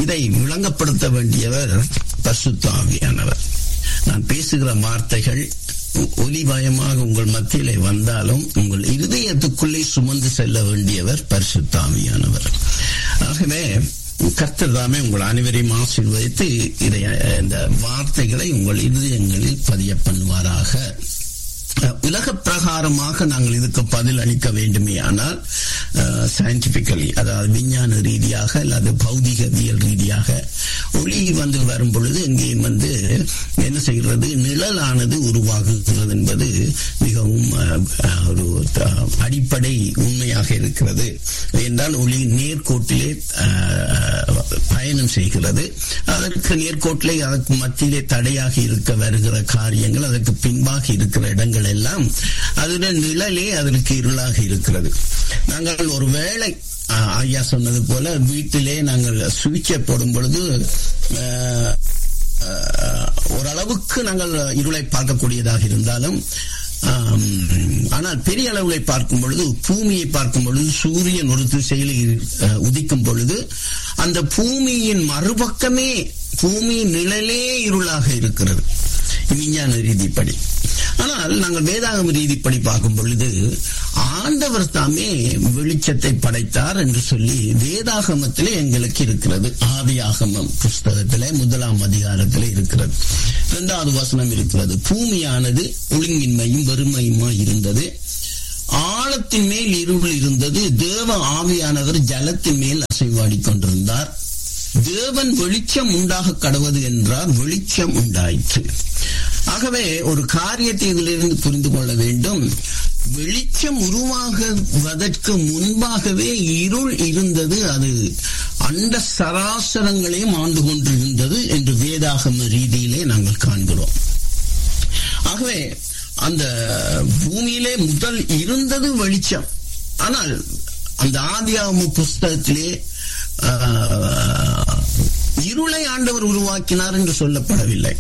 இதை விளங்கப்படுத்த வேண்டியவர் பசுத்தாவியானவர் நான் பேசுகிற வார்த்தைகள் ஒலிபயமாக உங்கள் மத்தியிலே வந்தாலும் உங்கள் இருதயத்துக்குள்ளே சுமந்து செல்ல வேண்டியவர் பரிசுத்தாவியானவர் ஆகவே கர்த்தர் தாமே உங்கள் அனைவரையும் ஆசீர்வதித்து இதை இந்த வார்த்தைகளை உங்கள் இருதயங்களில் பதிய பண்ணுவாராக உலக பிரகாரமாக நாங்கள் இதுக்கு பதில் அளிக்க வேண்டுமே ஆனால் சயின்டிபிக்கலி அதாவது விஞ்ஞான ரீதியாக அல்லது பௌதிகவியல் ரீதியாக ஒளி வந்து வரும் பொழுது இங்கேயும் வந்து என்ன செய்கிறது நிழலானது உருவாகுகிறது என்பது மிகவும் ஒரு அடிப்படை உண்மையாக இருக்கிறது என்றால் ஒளி நேர்கோட்டிலே பயணம் செய்கிறது அதற்கு நேர்கோட்டிலே அதற்கு மத்தியிலே தடையாக இருக்க வருகிற காரியங்கள் அதற்கு பின்பாக இருக்கிற இடங்கள் எல்லாம் அதுடன் நிழலே அதற்கு இருளாக இருக்கிறது நாங்கள் ஒரு வேளை ஐயா சொன்னது போல வீட்டிலே நாங்கள் சுவிட்சை போடும் பொழுது ஓரளவுக்கு நாங்கள் இருளை பார்க்கக்கூடியதாக இருந்தாலும் ஆனால் பெரிய அளவுகளை பார்க்கும் பொழுது பூமியை பார்க்கும் பொழுது சூரியன் ஒரு திசையில் உதிக்கும் பொழுது அந்த பூமியின் மறுபக்கமே பூமியின் நிழலே இருளாக இருக்கிறது விஞ்ஞான ரீதிப்படி ஆனால் நாங்கள் வேதாகம ரீதிப்படி பார்க்கும் பொழுது ஆண்டவர் தாமே வெளிச்சத்தை படைத்தார் என்று சொல்லி வேதாகமத்திலே எங்களுக்கு இருக்கிறது ஆதியாகமம் புஸ்தகத்திலே முதலாம் அதிகாரத்திலே இருக்கிறது இரண்டாவது வசனம் இருக்கிறது பூமியானது ஒழுங்கின்மையும் வெறுமையுமா இருந்தது ஆழத்தின் மேல் இருள் இருந்தது தேவ ஆவியானவர் ஜலத்தின் மேல் அசைவாடி கொண்டிருந்தார் தேவன் வெளிச்சம் உண்டாக கடவது என்றார் வெளிச்சம் உண்டாயிற்று ஆகவே ஒரு காரியத்தை இதிலிருந்து புரிந்து கொள்ள வேண்டும் வெளிச்சம் உருவாகுவதற்கு முன்பாகவே இருள் இருந்தது அது அண்ட சராசரங்களையும் ஆண்டு கொண்டிருந்தது என்று வேதாகம ரீதியிலே நாங்கள் காண்கிறோம் ஆகவே அந்த பூமியிலே முதல் இருந்தது வெளிச்சம் ஆனால் அந்த ஆதியாகம புஸ்தகத்திலே இருளை ஆண்டவர் உருவாக்கினார் என்று சொல்லப்படவில்லை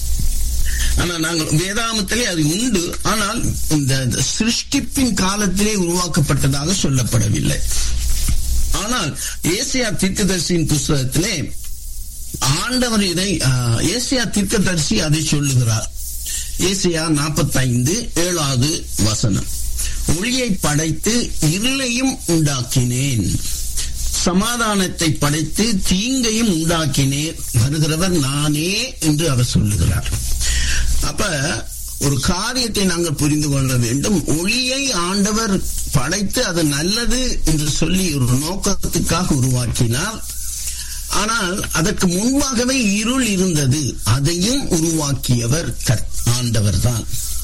ஆனால் நாங்கள் வேதாமத்திலே அது உண்டு ஆனால் இந்த சிருஷ்டிப்பின் காலத்திலே உருவாக்கப்பட்டதாக சொல்லப்படவில்லை ஆனால் ஏசியா தீர்க்கதரிசியின் புஸ்தகத்திலே ஆண்டவர் இதை ஏசியா தீர்க்கதரிசி அதை சொல்லுகிறார் ஏசியா நாற்பத்தைந்து ஏழாவது வசனம் ஒளியை படைத்து இருளையும் உண்டாக்கினேன் சமாதானத்தை படைத்து தீங்கையும் உண்டாக்கினேன் வருகிறவர் நானே என்று அவர் சொல்லுகிறார் அப்ப ஒரு காரியத்தை நாங்கள் புரிந்து கொள்ள வேண்டும் ஒளியை ஆண்டவர் படைத்து அது நல்லது என்று சொல்லி ஒரு நோக்கத்துக்காக உருவாக்கினார் ஆனால் அதற்கு முன்பாகவே இருள் இருந்தது அதையும் உருவாக்கியவர் ஆண்டவர் தான்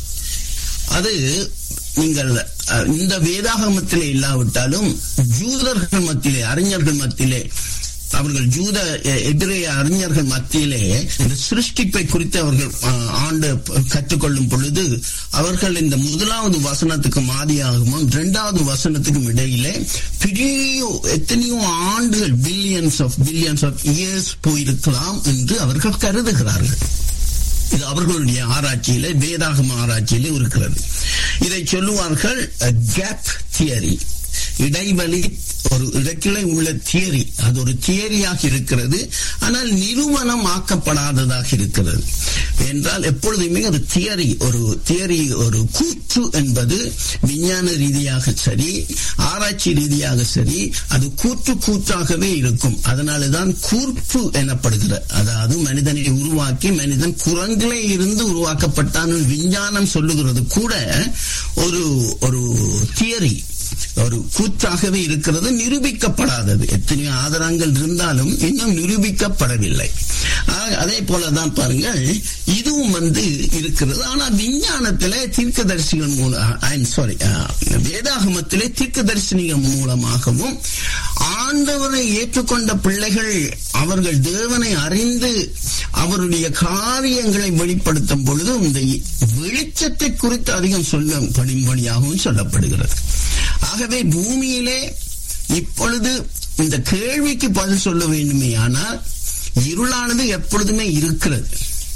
அது நீங்கள் இந்த வேதாகமத்திலே இல்லாவிட்டாலும் ஜூதர்கள் மத்தியிலே அறிஞர்கள் மத்தியிலே அவர்கள் ஜூத எதிரே அறிஞர்கள் மத்தியிலே இந்த சிருஷ்டிப்பை குறித்து அவர்கள் ஆண்டு கற்றுக்கொள்ளும் பொழுது அவர்கள் இந்த முதலாவது வசனத்துக்கும் ஆதியாகவும் இரண்டாவது வசனத்துக்கும் இடையிலே பெரிய எத்தனையோ ஆண்டுகள் billions of billions of years போயிருக்கலாம் என்று அவர்கள் கருதுகிறார்கள் இது அவர்களுடைய ஆராய்ச்சியில வேதாகம ஆராய்ச்சியில இருக்கிறது இதை சொல்லுவார்கள் கேப் தியரி இடைவெளி ஒரு இடக்கிளை உள்ள தியரி அது ஒரு தியரியாக இருக்கிறது ஆனால் நிறுவனம் ஆக்கப்படாததாக இருக்கிறது என்றால் எப்பொழுதுமே ஒரு தியரி ஒரு தியரி ஒரு கூற்று என்பது விஞ்ஞான ரீதியாக சரி ஆராய்ச்சி ரீதியாக சரி அது கூற்று கூற்றாகவே இருக்கும் அதனாலதான் கூர்ப்பு எனப்படுகிற அதாவது மனிதனை உருவாக்கி மனிதன் குரங்கிலே இருந்து உருவாக்கப்பட்டான் விஞ்ஞானம் சொல்லுகிறது கூட ஒரு ஒரு தியரி ஒரு கூற்றாகவே இருக்கிறது நிரூபிக்கப்படாதது எத்தனையோ ஆதாரங்கள் இருந்தாலும் இன்னும் நிரூபிக்கப்படவில்லை அதே போலதான் பாருங்கள் இதுவும் வந்து இருக்கிறது ஆனா விஞ்ஞானத்திலே தீர்க்கதரிசிகள் மூலம் சாரி வேதாகமத்திலே தீர்க்கதரிசனிகள் மூலமாகவும் ஆண்டவரை ஏற்றுக்கொண்ட பிள்ளைகள் அவர்கள் தேவனை அறிந்து அவருடைய காரியங்களை வெளிப்படுத்தும் பொழுது இந்த வெளிச்சத்தை குறித்து அதிகம் சொல்லப்படும்படியாகவும் சொல்லப்படுகிறது ஆகவே பூமியிலே இப்பொழுது இந்த கேள்விக்கு பதில் சொல்ல வேண்டுமே ஆனால் இருளானது எப்பொழுதுமே இருக்கிறது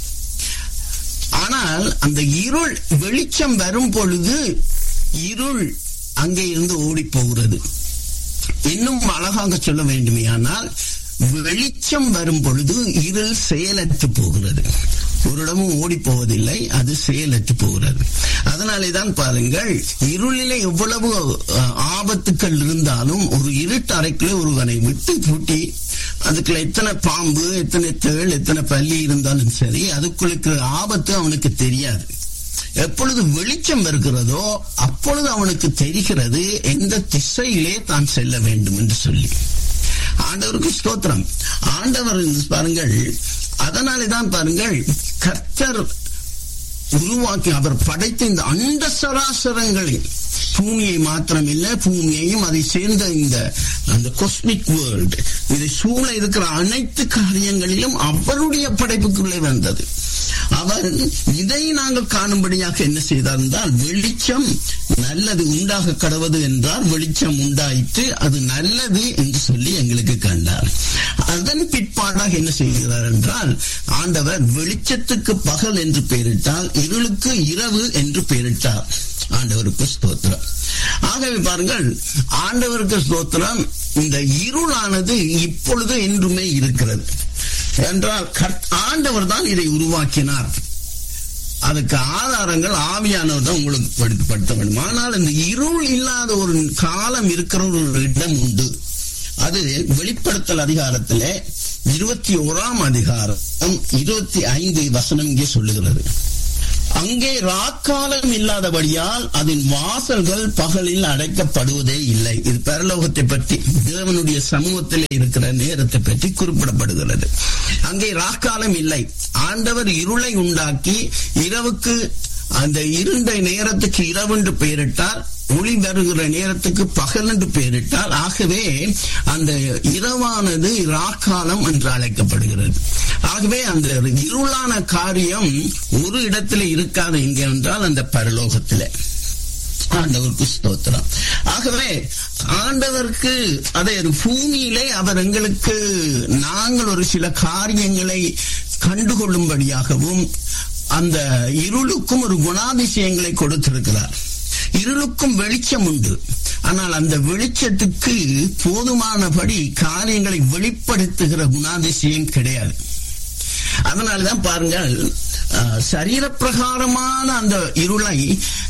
ஆனால் அந்த இருள் வெளிச்சம் வரும் பொழுது இருள் அங்கே இருந்து ஓடி போகிறது இன்னும் அழகாக சொல்ல வேண்டுமே ஆனால் வெளிச்சம் வரும் பொழுது இருள் செயலற்று போகிறது ஒரு இடமும் ஓடி போவதில்லை அது செயலற்று போகிறது அதனாலே தான் பாருங்கள் இருளிலே எவ்வளவு அஹ், ஆபத்துக்கள் இருந்தாலும் ஒரு இருட்டு அறைக்குள்ளே ஒருவனை விட்டு பூட்டி அதுக்குள்ள எத்தனை பாம்பு எத்தனை தேள் எத்தனை பள்ளி இருந்தாலும் சரி அதுக்குள்ள இருக்கிற ஆபத்து அவனுக்கு தெரியாது எப்பொழுது வெளிச்சம் வருகிறதோ அப்பொழுது அவனுக்கு தெரிகிறது எந்த திசையிலே தான் செல்ல வேண்டும் என்று சொல்லி ஆண்டவருக்கு ஸ்தோத்திரம் ஆண்டவர் பாருங்கள் அதனாலே தான் பாருங்கள் கர்த்தர் உருவாக்கி அவர் படைத்த இந்த அண்ட சராசரங்களை பூமியை மாத்திரம் இல்ல பூமியையும் அதை சேர்ந்த இந்த அந்த கொஸ்மிக் வேர்ல்டு இதை சூழ இருக்கிற அனைத்து காரியங்களிலும் அவருடைய படைப்புக்குள்ளே வந்தது அவர் இதை நாங்கள் காணும்படியாக என்ன செய்தார் என்றால் வெளிச்சம் நல்லது உண்டாக கடவது என்றால் வெளிச்சம் உண்டாயிற்று அது நல்லது என்று சொல்லி எங்களுக்கு கண்டார் அதன் பிற்பாடாக என்ன செய்கிறார் என்றால் ஆண்டவர் வெளிச்சத்துக்கு பகல் என்று பெயரிட்டால் இருளுக்கு இரவு என்று பெயரிட்டார் ஆண்டவருக்கு ஸ்தோத்திரம் ஆகவே பாருங்கள் ஆண்டவருக்கு ஸ்தோத்திரம் இந்த இருளானது இப்பொழுது என்றுமே இருக்கிறது என்றால் கர்த்- ஆண்டவர் தான் இதை உருவாக்கினார் அதுக்கு ஆதாரங்கள் ஆவியானவர் தான் உங்களுக்கு படுத்த படுத்த வேண்டும் ஆனால் இந்த இருள் இல்லாத ஒரு காலம் இருக்கிற ஒரு இடம் உண்டு அது வெளிப்படுத்தல் அதிகாரத்திலே இருபத்தி ஓராம் அதிகாரம் இருபத்தி ஐந்து வசனம் இங்கே சொல்லுகிறது அங்கே ராக்காலம் இல்லாதபடியால் அதன் வாசல்கள் பகலில் அடைக்கப்படுவதே இல்லை இது பரலோகத்தை பற்றி தேவனுடைய சமூகத்தில் இருக்கிற நேரத்தை பற்றி குறிப்பிடப்படுகிறது அங்கே ராக்காலம் இல்லை ஆண்டவர் இருளை உண்டாக்கி இரவுக்கு அந்த இருண்ட நேரத்துக்கு இரவென்று பெயரிட்டார் ஒளி வருகிற நேரத்துக்கு பகல் என்று பெயரிட்டார் ஆகவே அந்த இரவானது ராக்காலம் என்று அழைக்கப்படுகிறது ஆகவே அந்த இருளான காரியம் ஒரு இடத்துல இருக்காது எங்கே என்றால் அந்த பரலோகத்திலே ஆண்டவருக்கு ஸ்தோத்திரம் ஆகவே ஆண்டவருக்கு அதை ஒரு பூமியிலே அவர் எங்களுக்கு நாங்கள் ஒரு சில காரியங்களை கண்டுகொள்ளும்படியாகவும் அந்த இருளுக்கும் ஒரு குணாதிசயங்களை கொடுத்திருக்கிறார் இருளுக்கும் வெளிச்சம் உண்டு ஆனால் அந்த வெளிச்சத்துக்கு போதுமானபடி காரியங்களை வெளிப்படுத்துகிற குணாதிசயம் கிடையாது அதனாலதான் பாருங்கள் அஹ், சரீரப்பிரகாரமான அந்த இருளை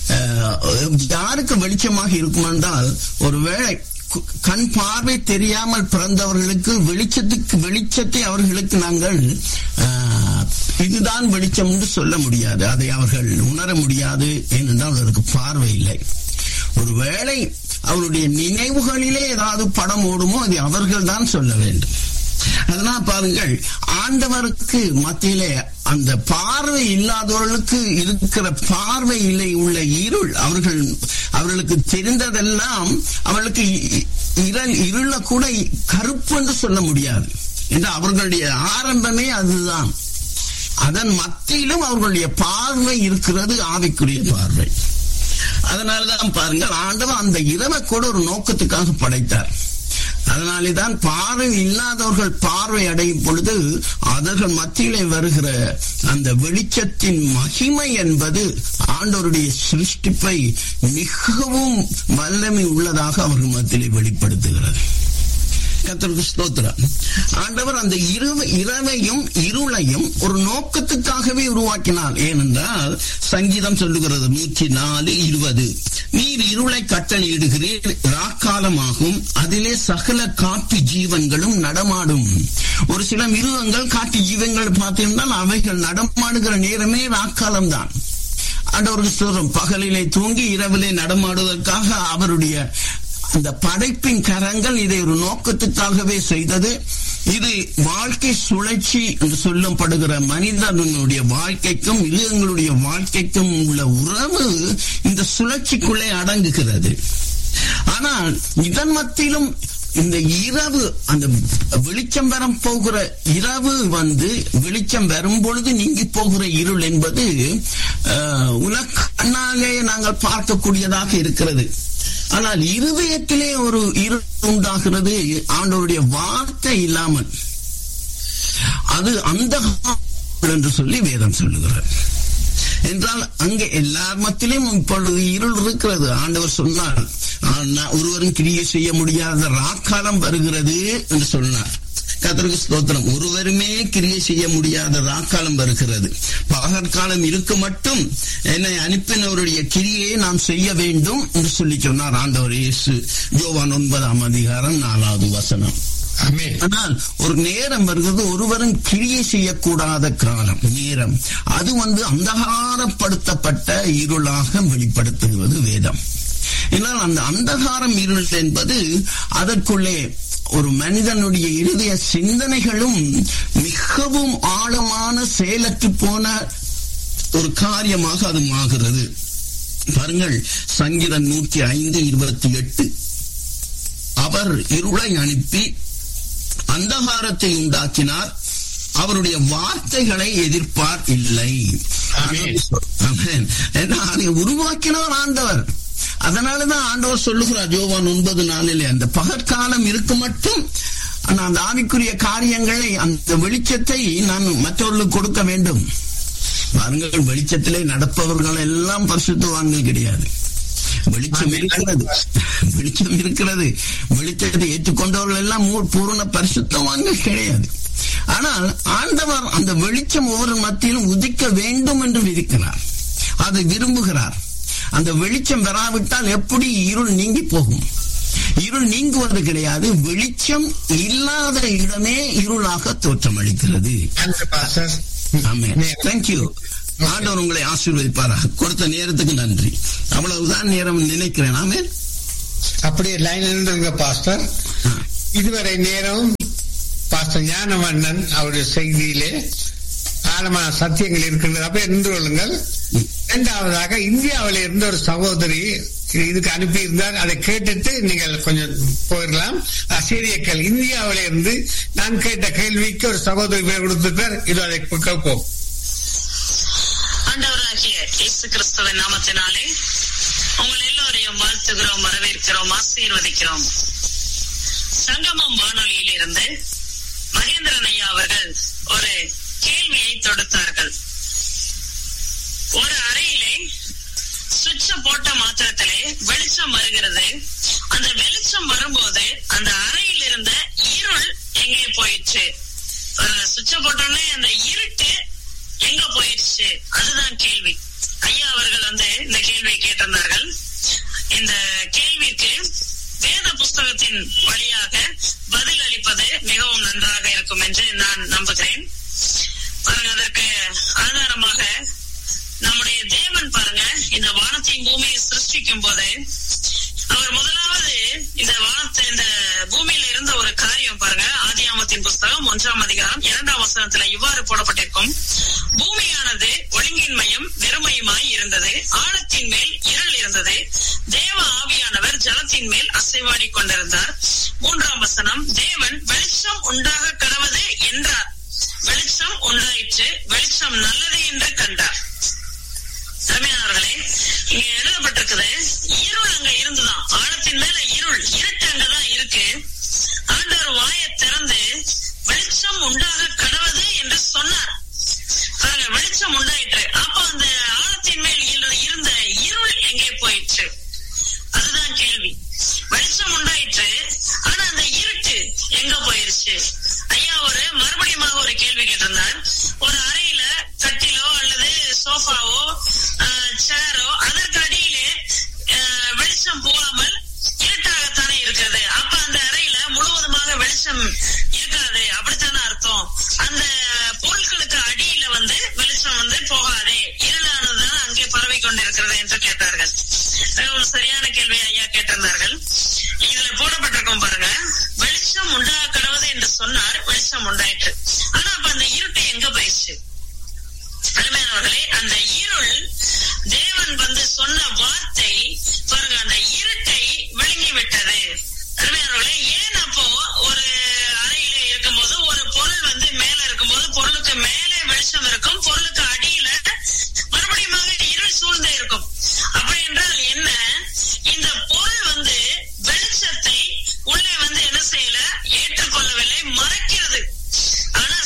அஹ், யாருக்கு வெளிச்சமாக இருக்கும் என்றால் ஒருவேளை கு- கண் பார்வை தெரியாமல் பிறந்தவர்களுக்கு வெளிச்சத்துக்கு வெளிச்சத்தை அவர்களுக்கு நாங்கள் அஹ், இதுதான் வெளிச்சம் என்று சொல்ல முடியாது அதை அவர்கள் உணர முடியாது ஏனென்றால் அவர்களுக்கு பார்வை இல்லை ஒருவேளை அவருடைய நினைவுகளிலே ஏதாவது படம் ஓடுமோ அதை அவர்கள் தான் சொல்ல வேண்டும் அதனால் பாருங்கள் ஆண்டவருக்கு மத்தியிலே அந்த பார்வை இல்லாதவர்களுக்கு இருக்கிற பார்வையிலே உள்ள இருள் அவர்கள் அவர்களுக்கு தெரிந்ததெல்லாம் அவர்களுக்கு இ- இருள் இருள கூட கருப்பு என்று சொல்ல முடியாது என்று அவர்களுடைய ஆரம்பமே அதுதான் அதன் மத்தியிலும் அவர்களுடைய பார்வை இருக்கிறது ஆவிக்குரிய பார்வை அதனாலதான் பாருங்கள் ஆண்டவர் அந்த இரவை கூட ஒரு நோக்கத்துக்காக படைத்தார் அதனாலே தான் பார்வை இல்லாதவர்கள் பார்வை அடையும் பொழுது அவர்கள் மத்தியிலே வருகிற அந்த வெளிச்சத்தின் மகிமை என்பது ஆண்டவருடைய சிருஷ்டிப்பை மிகவும் வல்லமை உள்ளதாக அவர்கள் மத்தியிலே வெளிப்படுத்துகிறது கர்த்தருக்கு ஸ்தோத்திரம் ஆண்டவர் அந்த இரவு இரவையும் இருளையும் ஒரு நோக்கத்துக்காகவே உருவாக்கினார் ஏனென்றால் சங்கீதம் சொல்லுகிறது நூற்றி நாலு இருபது நீர் இருளை கட்டளையிடுகிறீர் ராக்காலமாகும் அதிலே சகல காட்டு ஜீவன்களும் நடமாடும் ஒரு சில மிருகங்கள் காட்டு ஜீவன்கள் பார்த்தீங்கன்னா அவைகள் நடமாடுகிற நேரமே ராக்காலம் தான் ஆண்டவருக்கு சொல்றோம் பகலிலே தூங்கி இரவிலே நடமாடுவதற்காக அவருடைய அந்த படைப்பின் கரங்கள் இதை ஒரு நோக்கத்துக்காகவே செய்தது இது வாழ்க்கை சுழற்சி என்று சொல்லப்படுகிற மனிதனுடைய வாழ்க்கைக்கும் மிருகங்களுடைய வாழ்க்கைக்கும் உள்ள உறவு இந்த சுழற்சிக்குள்ளே அடங்குகிறது ஆனால் இதன் மத்தியிலும் இந்த இரவு அந்த வெளிச்சம் வர போகிற இரவு வந்து வெளிச்சம் வரும் பொழுது நீங்கி போகிற இருள் என்பது அஹ், உலக கண்ணாலே நாங்கள் பார்க்கக்கூடியதாக இருக்கிறது ஆனால் இருதயத்திலே ஒரு இருள் உண்டாகிறது ஆண்டவருடைய வார்த்தை இல்லாமல் அது அந்த என்று சொல்லி வேதம் சொல்லுகிறார் என்றால் அங்கே எல்லார் மத்தியிலும் இப்பொழுது இருள் இருக்கிறது ஆண்டவர் சொன்னார் ஆனா, ஒருவரும் கிரியை செய்ய முடியாத ராக்காலம் வருகிறது என்று சொன்னார் கத்தருக்கு ஸ்தோத்திரம் ஒருவருமே கிரியை செய்ய முடியாத ராக்காலம் வருகிறது பகற்காலம் இருக்க மட்டும் என்னை அனுப்பினவருடைய கிரியை நாம் செய்ய வேண்டும் என்று சொல்லி சொன்னார் ஆண்டவர் இயேசு யோவான் ஒன்பதாம் அதிகாரம் நாலாவது வசனம் ஆமென் ஆனால் ஒரு நேரம் வருகிறது ஒருவரும் கிரியை செய்யக்கூடாத காலம் நேரம் அது வந்து அந்தகாரப்படுத்தப்பட்ட இருளாக வெளிப்படுத்துகிறது வேதம் ஏன்னால் அந்த அந்தகாரம் இருள் என்பது அதற்குள்ளே ஒரு மனிதனுடைய இருதய சிந்தனைகளும் மிகவும் ஆழமான செயலற்று போன ஒரு காரியமாக அது ஆகிறது பாருங்கள் சங்கீதம் நூற்றி ஐந்து இருபத்தி எட்டு அவர் இருளை அனுப்பி அந்தகாரத்தை உண்டாக்கினார் அவருடைய வார்த்தைகளை எதிர்ப்பார் இல்லை ஆமென். ஆமென். ஏன்னா, அதை உருவாக்கினார் ஆண்டவர் அதனாலதான் ஆண்டவர் சொல்லுகிறார் யோவான் ஒன்பது நாளிலே அந்த பகற்காலம் இருக்க மட்டும் நான் அந்த ஆவிக்குரிய காரியங்களை அந்த வெளிச்சத்தை நான் மற்றவர்களுக்கு கொடுக்க வேண்டும் பாருங்கள் வெளிச்சத்திலே நடப்பவர்கள் எல்லாம் பரிசுத்தவான்கள் கிடையாது வெளிச்சம் ஆமென். இருக்கிறது வெளிச்சம் இருக்கிறது வெளிச்சத்தை ஏற்றுக்கொண்டவர்கள் எல்லாம் மூ- பூரண பரிசுத்தவான்கள் கிடையாது ஆனால் ஆண்டவர் அந்த வெளிச்சம் ஒவ்வொரு மத்தியிலும் உதிக்க வேண்டும் என்று விதிக்கிறார் அதை விரும்புகிறார் அந்த வெளிச்சம் வராவிட்டால் எப்படி இருள் நீங்கி போகும் இருள் நீங்குவது கிடையாது வெளிச்சம் இல்லாத இடமே இருளாக தோற்றமளிக்கிறது நன்றி பாஸ்டர் ஆமென் தேங்க்யூ ஆண்டவர் உங்களை ஆசீர்வதிப்பாராக கொடுத்த நேரத்துக்கு நன்றி அவ்வளவுதான் நேரம் நினைக்கிறேன் ஆமென் அப்படியே லைன் இருந்துங்க பாஸ்டர் இதுவரை நேரம் பாஸ்டர் ஞானவண்ணன் அவருடைய செய்தியிலே ஆழமான சத்தியங்கள் இருக்கின்றது அப்ப இருந்து கொள்ளுங்கள் இரண்டாவதாக இந்தியாவில் இருந்த ஒரு சகோதரி இதுக்கு அனுப்பி இருந்தார் அதை கேட்டுட்டு நீங்கள் கொஞ்சம் போயிடலாம் ஆசிரியர்கள் இந்தியாவில இருந்து நான் கேட்ட கேள்விக்கு ஒரு சகோதரி பேர் கொடுத்திருக்கார் இது அதை கேட்போம் ஆண்டவராகிய இயேசு கிறிஸ்துவின் நாமத்தினாலே உங்கள் எல்லோரையும் வாழ்த்துகிறோம் வரவேற்கிறோம் ஆசீர்வதிக்கிறோம் சங்கமம் வானொலியில் இருந்து மகேந்திரன் ஐயா அவர்கள் ஒரு கேள்வியை தொடுத்தார்கள் ஒரு அறையிலே சுவிட்ச போட்ட மாத்திரத்திலே வெளிச்சம் வருகிறது அந்த வெளிச்சம் வரும்போது அந்த அறையில் இருந்த இருள் எங்கே போயிடுச்சு சுவிட்ச போட்டோடனே அந்த இருட்டு எங்க போயிடுச்சு அதுதான் கேள்வி ஐயா அவர்கள் வந்து இந்த கேள்வியை கேட்டிருந்தார்கள் இந்த கேள்விக்கு வேத புஸ்தகத்தின் வழியாக பதில் அளிப்பது மிகவும் நன்றாக இருக்கும் என்று நான் நம்புகிறேன் பாருங்க அதற்கு ஆதாரமாக நம்முடைய தேவன் பாருங்க இந்த வானத்தையும் பூமியை சிருஷ்டிக்கும் போது அவர் முதலாவது இந்த வானத்தை இந்த பூமியில இருந்த ஒரு காரியம் பாருங்க ஆதியாமத்தின் புஸ்தகம் ஒன்றாம் அதிகாரம் இரண்டாம் வசனத்துல இவ்வாறு போடப்பட்டிருக்கும் பூமியானது ஒழுங்கின்மையும் வெறுமையுமாய் இருந்தது ஆழத்தின் மேல் இருள் இருந்தது தேவ ஆவியானவர் ஜலத்தின் மேல் அசைவாடி கொண்டிருந்தார் மூன்றாம் வசனம் தேவன் வெளிச்சம் உண்டாக கடவது என்றார் வெளிச்சம் உண்டாயிற்று வெளிச்சம் நல்லது என்று கண்டார் அருமையானவர்களே இங்க எழுதப்பட்டிருக்குது இருள் அங்க இருந்துதான் ஆழத்தின் மேல இருள் இருட்டு அங்கதான் இருக்கு ஆண்டவர் வாயை திறந்து வெளிச்சம் உண்டாக கடவது என்று சொன்னார் பாருங்க வெளிச்சம் உண்டாயிற்று அப்ப அந்த ஆழத்தின் மேல் இரு- இருந்த இருள் எங்கே போயிற்று அதுதான் கேள்வி வெளிச்சம் உண்டாயிற்று ஆனா அந்த இருட்டு எங்க போயிருச்சு ஐயா ஒரு மறுபடியும் ஒரு கேள்வி கேட்டிருந்தார் ஒரு அறையில கட்டிலோ அல்லது சோஃபாவோ சேரோ அதற்கு அடியிலே அஹ், வெளிச்சம் போகாமல் இருட்டாகத்தானே இருக்கிறது அப்ப அந்த அறையில முழுவதுமாக வெளிச்சம் இருக்காது அப்படித்தானே அர்த்தம் அந்த பொருட்களுக்கு அடியில வந்து வெளிச்சம் வந்து போகாதே இருளானதுதான் அங்கே பரவி கொண்டிருக்கிறது என்று கேட்டார்கள் அஹ், ஒரு சரியான கேள்வி ஐயா கேட்டிருந்தார்கள் இதுல போடப்பட்டிருக்கும் பாருங்க வெளிச்சம் உண்டா கடவுது என்று சொன்னார் வெளிச்சம் உண்டாயிற்று ஆனா அப்ப அந்த இருட்டு எங்க போயிடுச்சு அருமையானவர்களே அந்த இருள் தேவன் வந்து சொன்ன வார்த்தை பாருங்க அந்த இருட்டை விழுங்கி விட்டது அருமையானவர்களே ஏன் அப்போ ஒரு அறையில இருக்கும்போது ஒரு பொருள் வந்து மேல இருக்கும்போது பொருளுக்கு மேலே வெளிச்சம் இருக்கும் பொருளுக்கு அடியில மறுபடியும் இருள் சூழ்ந்தே இருக்கும் அப்படி என்றால் என்ன இந்த பொருள் வந்து வெளிச்சத்தை உள்ளே வந்து என்ன செய்யல ஏற்றுக்கொள்ளவில்லை மறைக்கிறது ஆனா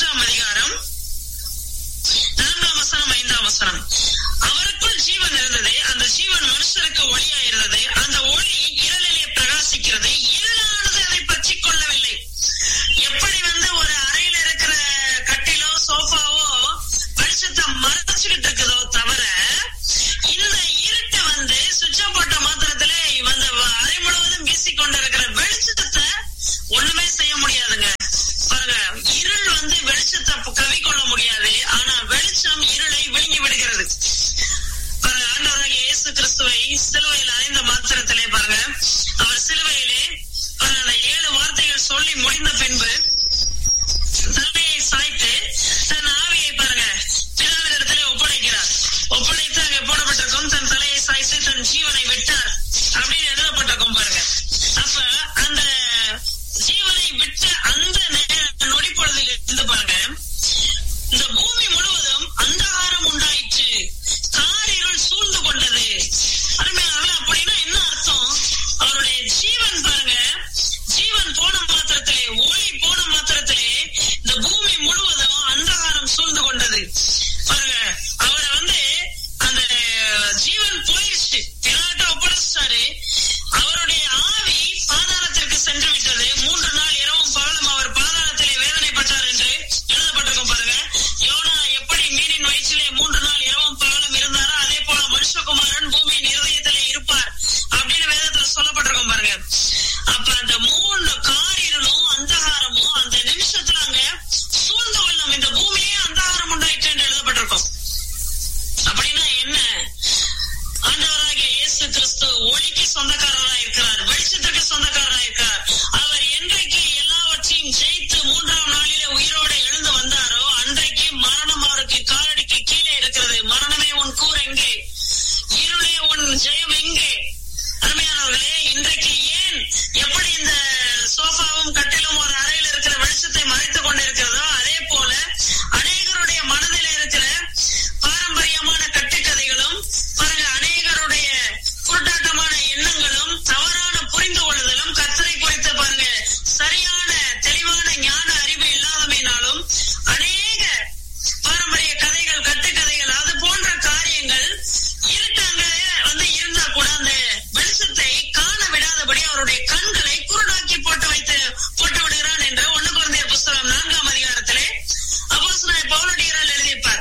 நான்காம் அதிகாரம் நான்காம் வசனம் ஐந்தாம் வசனம் அவருக்குள் ஜீவன் இருந்தது அந்த ஜீவன் மனுஷருக்கு ஒளியா இருந்தது அந்த ஒளி இருளிலே பிரகாசிக்கிறது இருளானது அதை பற்றிக் கொள்ளவில்லை எப்படி வந்து ஒரு அறையில இருக்கிற கட்டிலோ சோஃபாவோ வெளிச்சத்தை மறைச்சுக்கிட்டு இருக்குதோ தவிர இந்த இருட்டு வந்து சுவிட்ச போட்ட மாத்திரத்திலே அந்த அறை முழுவதும் வீசிக் கொண்டிருக்கிற வெளிச்சத்தை ஒண்ணுமே செய்ய முடியாதுங்க பாருங்க இருள் வந்து வெளிச்சத்தை கவி கொள்ள முடியாது ஆனா வெளிச்சம் இருளை விழுங்கி விடுகிறது பாருங்க ஆண்டவராகிய இயேசு கிறிஸ்துவை சிலுவையில் அறைந்த மாத்திரத்திலே பாருங்க அவர் சிலுவையிலே பாருங்க, அந்த ஏழு வார்த்தைகள் சொல்லி முடிந்த பின்பு தலையை சாய்த்து தன் ஆவியை பாருங்க பிதாவினிடத்திலே ஒப்படைக்கிறார் ஒப்படைத்து அங்கே போடப்பட்டிருக்கும் தன் தலையை சாய்த்து தன் ஜீவனை விட்டார் அப்படின்னு எழுதப்பட்டிருக்கும் பாருங்க அப்ப அந்த ஜீவனை விட்ட அந்த நே- நொடிப்பொழுதில் இருந்து பாருங்க இந்த பூமி முழுவதும் அந்தகாரம் உண்டாயிற்று காரிருள் சூழ்ந்து கொண்டது அருமையானவர்களே, அப்படின்னா என்ன அர்த்தம் அவருடைய ஜீவன் பாருங்க ஜீவன் போன மாத்திரத்திலே ஒளி போன மாத்திரத்திலே இந்த பூமி முழுவதும் அந்தகாரம் சூழ்ந்து கொண்டது பாருங்க அவரை வந்து அந்த ஜீவன் போயிடுச்சு பின்னாட்ட ஒப்படைச்சிட்டாரு அவருடைய ஆவி பாதாளத்திற்கு சென்று விட்டது மூன்று நாள் இரவும் பகலும் அவர் பாதாளத்திலே வேதனைப்பட்டார் என்று எழுதப்பட்டிருக்கும் பாருங்க யோனா எப்படி மீனின் வயிற்றிலே மூன்று நாள் இரவும் பகலும் இருந்தாரோ அதே போல மனுஷகுமாரன் பூமியின் இருதயத்திலே இருப்பார் அப்படின்னு வேதத்துல சொல்லப்பட்டிருக்கும் பாருங்க அப்ப அந்த மூணு காரிலும் அந்தகாரமும் அந்த நிமிஷத்துல அங்க சூழ்ந்து கொள்ளும் இந்த பூமியே அந்தகாரம் உண்டாயிற்று என்று எழுதப்பட்டிருக்கும் அப்படின்னா என்ன ஆண்டவராகிய இயேசு கிறிஸ்து ஒளிக்கு சொந்தக்காரராக இருக்கிறார் வெளிச்சத்துக்கு சொந்தக்காரராக இருக்கிறார் அவர் என்றைக்கு எல்லாவற்றையும் ஜெயித்து மூன்றாம் நாளிலே உயிரோடு எழுந்து வந்தாரோ அன்றைக்கு மரணம் அவருக்கு காலடிக்கு கீழே இருக்கிறது மரணமே உன் கூர் எங்கே இருளே உன் ஜெயம் எங்கே அருமையானவர்களே இன்றைக்கு ஏன் எப்படி இந்த சோஃபாவும் கட்டிலும் ஒரு அறையில் இருக்கிற வெளிச்சத்தை மறைத்துக் கொண்டிருக்கிறதோ அதே போல அநேகருடைய மனதில் இருக்கிற பாரம்பரியமான கட்டுக்கதைகளும் பாருங்க அநேகருடைய குருட்டாட்டமான எண்ணங்களும் தவறான புரிந்து கொள்ளுதலும் கத்தரை குறித்து பாருங்க சரியான தெளிவான ஞான அறிவு இல்லாதமையினாலும் அநேக பாரம்பரிய கதைகள் கட்டுக்கதைகள் அது போன்ற காரியங்கள் இருட்டாங்க வந்து இருந்தா கூட அந்த வெளிச்சத்தை காண விடாதபடி அவருடைய கண்களை குருடாக்கி போட்டு வைத்து போட்டு விடுகிறான் என்று ஒண்ணு குழந்தையர் புஸ்தகம் நான்காம் அதிகாரத்திலே அப்போஸ்தலனாகிய பவுலடிகரால் எழுதியிருப்பார்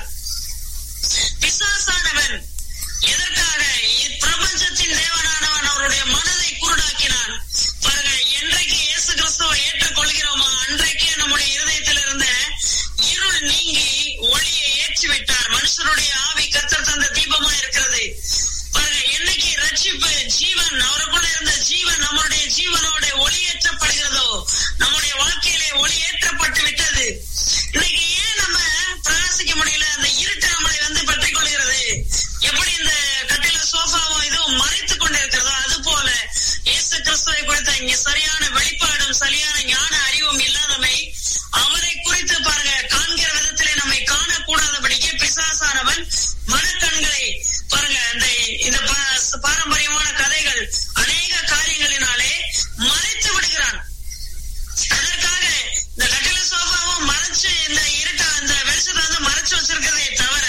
பிசாசானவன் எதற்காக இப்பிரபஞ்சத்தின் தேவனானவன் அவருடைய மனதை குருடாக்கினான் பாருங்க என்றைக்கு இயேசு கிறிஸ்துவை ஏற்றுக்கொள்கிறோமோ அன்றைக்கே நம்முடைய இருதயத்தில் இருந்த இருள் நீங்கி ஒளியை ஏற்றி விட்டார் மனுஷருடைய ஆவி கத்தர் தந்த தீபமா இருக்கிறது பாருங்க என்னைக்கு ரட்சிப்பு ஜீவன் அவருக்குள்ள இருந்த ஜீவன் நம்முடைய ஜீவனோட ஒளியேற்றப்படுகிறதோ நம்முடைய வாழ்க்கையிலே ஒளியேற்றப்பட்டு விட்டது இன்னைக்கு ஏன் நம்ம பிரகாசிக்க முடியல அந்த இருட்டு நம்மளை வந்து பற்றிக் கொள்கிறது எப்படி இந்த கட்டில சோஃபாவும் இதுவும் மறைத்துக் கொண்டிருக்கிறதோ அது போல இயேசு கிறிஸ்துவை குறித்த இங்க சரியான வெளிப்பாடும் சரியான ஞான அறிவும் இல்லாதமை அவரை குறித்து பாருங்க காண்கிற விதத்திலே நம்மை காணக்கூடாதபடிக்கு பிசாசானவன் மனக்கண்களை பாருங்க இந்த இந்த பா- பாரம்பரியமான கதைகள் அநேக காரியங்களினாலே மறைத்து விடுகிறான் அதற்காக இந்த கட்டில சோஃபாவும் மறைச்சு இந்த இருட்ட அந்த வெளிச்சத்தை வந்து மறைச்சு வச்சிருக்கிறதே தவிர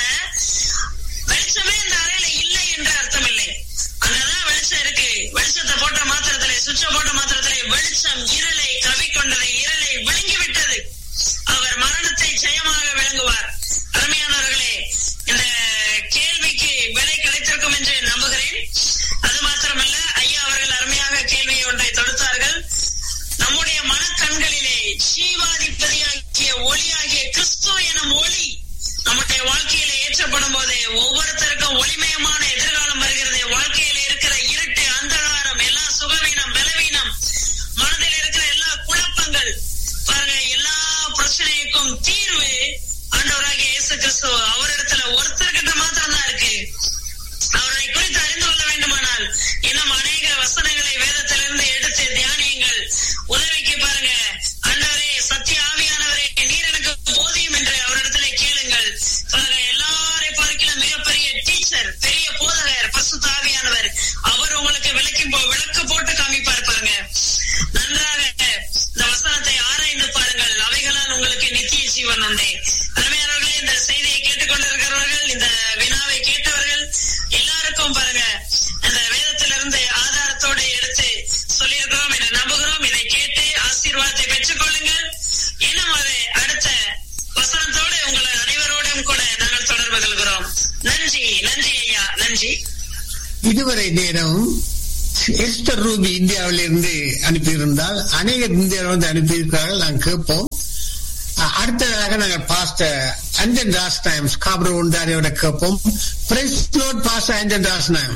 வெளிச்சமே இந்த அறையில இல்லை என்று அர்த்தம் இல்லை அங்கதான் வெளிச்சம் இருக்கு வெளிச்சத்தை போட்ட மாத்திரத்திலே சுவிட்ச போட்ட மாத்திரத்திலே வெளிச்சம் இருளை கவிக்கொண்டது இருளை விழுங்கி விட்டது அவர் மரணத்தை ஜெயமாக விளங்குவார் அருமையானவர்களே இந்த கேள்விக்கு விலை கிடைத்திருக்கும் என்று நம்புகிறேன் அது மாத்திரமல்ல ஐயா அவர்கள் அருமையாக கேள்வியை ஒன்றை தொடுத்தார்கள் நம்முடைய மனக்கண்களிலே ஜீவாதிபதியாகிய ஒளியாகிய கிறிஸ்து எனும் ஒளி நம்முடைய வாழ்க்கையில ஏற்றப்படும் போது ஒவ்வொருத்தருக்கும் ஒளிமயமான எதிர்காலம் வருகிறது வாழ்க்கையில இருக்கிற இருட்டு அந்தகாரம் எல்லா சுகவீனம் பலவீனம் மனதில் இருக்கிற எல்லா குழப்பங்கள் பாருங்க எல்லா பிரச்சனைக்கும் தீர்வு ஆண்டவராகிய இயேசு கிறிஸ்து அவரிடத்துல ஒருத்தர்கிட்ட மாத்திரம் தான் இருக்கு அவரை குறித்து அறிந்து கொள்ள வேண்டுமானால் இன்னும் அநேக வசனங்களை வேதத்திலிருந்து எடுத்து தியானியுங்கள் உதவிக்கு பாருங்க ஆண்டவரே சத்திய ஆவியானவரே நீர் எனக்கு போதியும் என்று அவரிடத்துல கேளுங்கள் பாருங்க எல்லாரை பார்க்கலாம் மிகப்பெரிய டீச்சர் பெரிய போதகர் பசுத்த ஆவியானவர் அவர் உங்களுக்கு விளக்கி போ- விளக்கு போட்டு காமிப்பார் பாருங்க நன்றாக இந்த வசனத்தை ஆராய்ந்து பாருங்கள் அவைகளால் உங்களுக்கு நித்திய ஜீவன் ஜீவன் உண்டே அருமையானவர்களே இந்த செய்தியை கேட்டுக்கொண்டிருக்கிறவர்கள் இந்த வினாவை கேட்டவர்கள் எல்லாருக்கும் பாருங்க அந்த வேதத்திலிருந்து ஆதாரத்தோடு எடுத்து சொல்லியிருக்கிறோம் என நம்புகிறோம் இதை கேட்டு ஆசீர்வாதத்தை பெற்றுக் கொள்ளுங்கள் இன்னும் ஒரு அடுத்த வசனத்தோடு உங்களை அனைவரோடும் கூட நாங்கள் தொடர்பு கொள்கிறோம் நன்றி நன்றி ஐயா நன்றி இதுவரை நேரம் எஸ்டர் ரூபி இந்தியாவில இருந்து அனுப்பியிருந்தால் அநேக இந்தியாவில் வந்து அனுப்பியிருக்கிறார்கள் நாங்கள் கேட்போம் அ- அடுத்ததாக நாங்கள் பாஸ்டர் அஞ்சன் தாஸ் நாயம் ஸ்காப்ரோ உண்டாரியோட கேட்போம் praise lord pastor Anjan Das நாயம்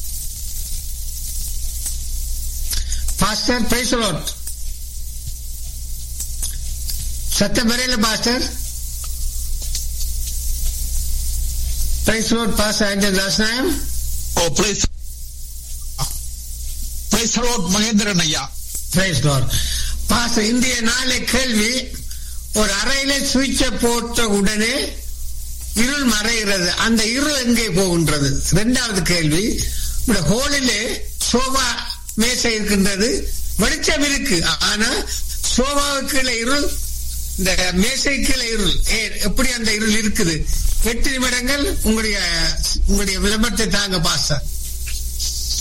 பாஸ்டர் பிரைஸ் லோட் சத்தம் வரையில pastor praise lord pastor Anjan Das நாயம் ஓ பிரைஸ் பிரைஸ் ரோட் மகேந்திரன் ஐயா Praise God. பாஸ்டர் இந்திய நாளை கேள்வி ஒரு அறையில சுவிட்சை போட்ட உடனே இருள் மறைகிறது அந்த இருள் எங்கே போகின்றது இரண்டாவது கேள்வி இந்த ஹோலிலே சோபா மேசை இருக்கின்றது வெளிச்சம் இருக்கு ஆனா சோபாவுக்கு கீழே இருள் இந்த மேசை கீழே இருள் ஏன் எப்படி அந்த இருள் இருக்குது எட்டு நிமிடங்கள் உங்களுடைய உங்களுடைய விளம்பரத்தை தாங்க பாஸ்டர்